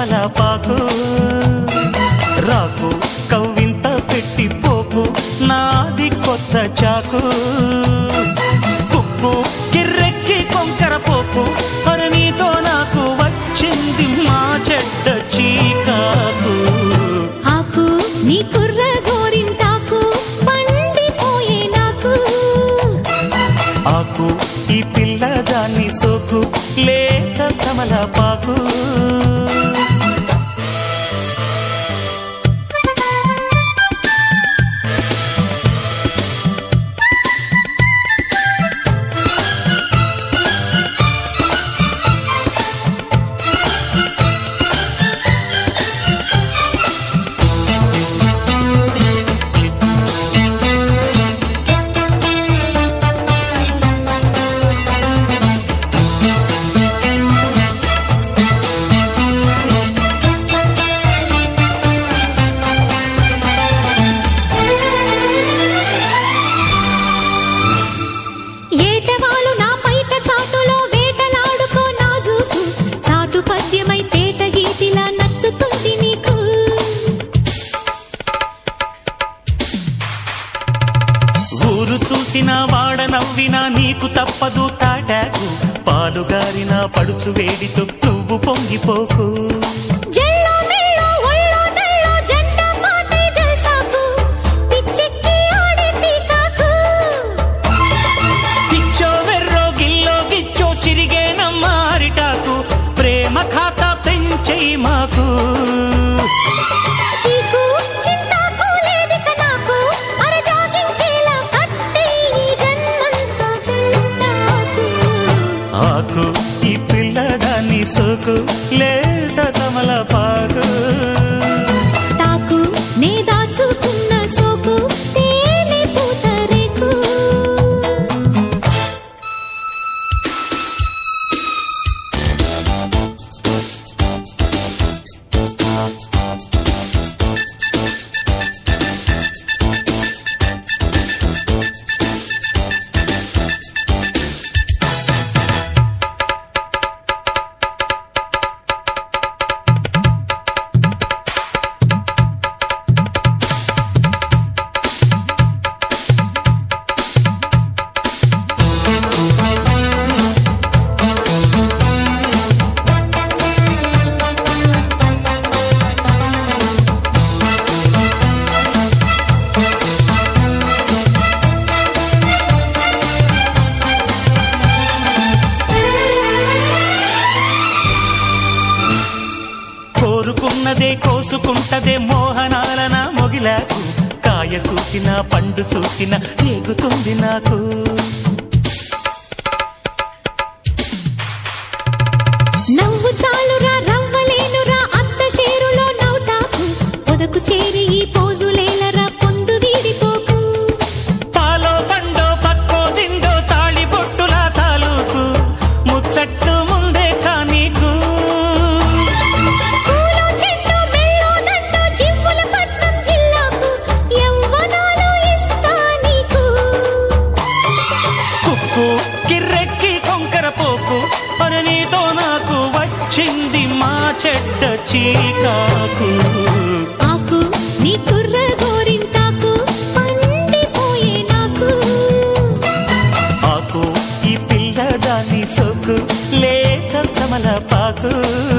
తమలపాకు రాకు కవ్వింత పెట్టి పోకు నాది కొత్త చాకు కుక్కు కిర్రెక్కి కొంకర పోకు మరి నీతో నాకు వచ్చింది మా చెడ్డ చీకాకు ఆకు నీ కుర్ర గోరింటాకు పండిపోయే నాకు ఆకు ఈ పిల్ల దాన్ని సోకు లేత తమలపాకు ఏటవాలు నా పైట చాటులో వేటలాడుకో నాజూకు చాటు పద్యమై తేట గీతిలా నచ్చుతుంది నీకు ఊరు చూసిన వాడ నవ్వినా నీకు తప్పదు తాటాకు పాలుగారిన పడుచు వేడితో నువ్వు పొంగిపోకు జల్లో మెల్లో ఒళ్ళో దళ్ళో జంట పాటే జల్సాకు పిచ్చెక్కి ఆడే పీకాకు పిచ్చో వెర్రో గిల్లో గిచ్చో చిరిగే నమ్మారిటాకు ప్రేమ ఖాతా పెంచేయి మాకు చీకు చింతాకు లేదిక నాకు అర జాగింకేలా కట్టే ఈ జన్మంతా చింతాకు ఆకు ఈ పిల్ల దాన్ని సోకు లేత తమలపాకు తాకు నే దాచుకున్న సోకు తేనె పూతరేకు కోరుకున్నదే కోసుకుంటదే మోహనాలన మొగిలాకు కాయ చూసిన పండు చూసిన ఏగుతుంది నాకు నవ్వు చాలురా రవ్వలేనురా అత్త షేరులో నవ్వుతాకు పొదకు చేరి ఈ పోజులేలరా పొందు వీడిపోకు పాలో పండో పక్కో దిండో తాళి బొట్టుల తాలూకు ముచ్చట్టు ముందే కానీకు పూలో చెట్టు మెల్లో దండో జివ్వుల పట్నం జిల్లాకు యవ్వనాలు ఇస్తా నీకు కుక్కు కిర్రెక్కి కొంకర పోకు అని నీతో నాకు వచ్చింది మా చెడ్డ చీకాకు ఆకు నీ కుర్ర గోరింటాకు పండిపోయే నాకు ఆకు ఈ పిల్ల దాన్ని సోకు లేక కమల పాకు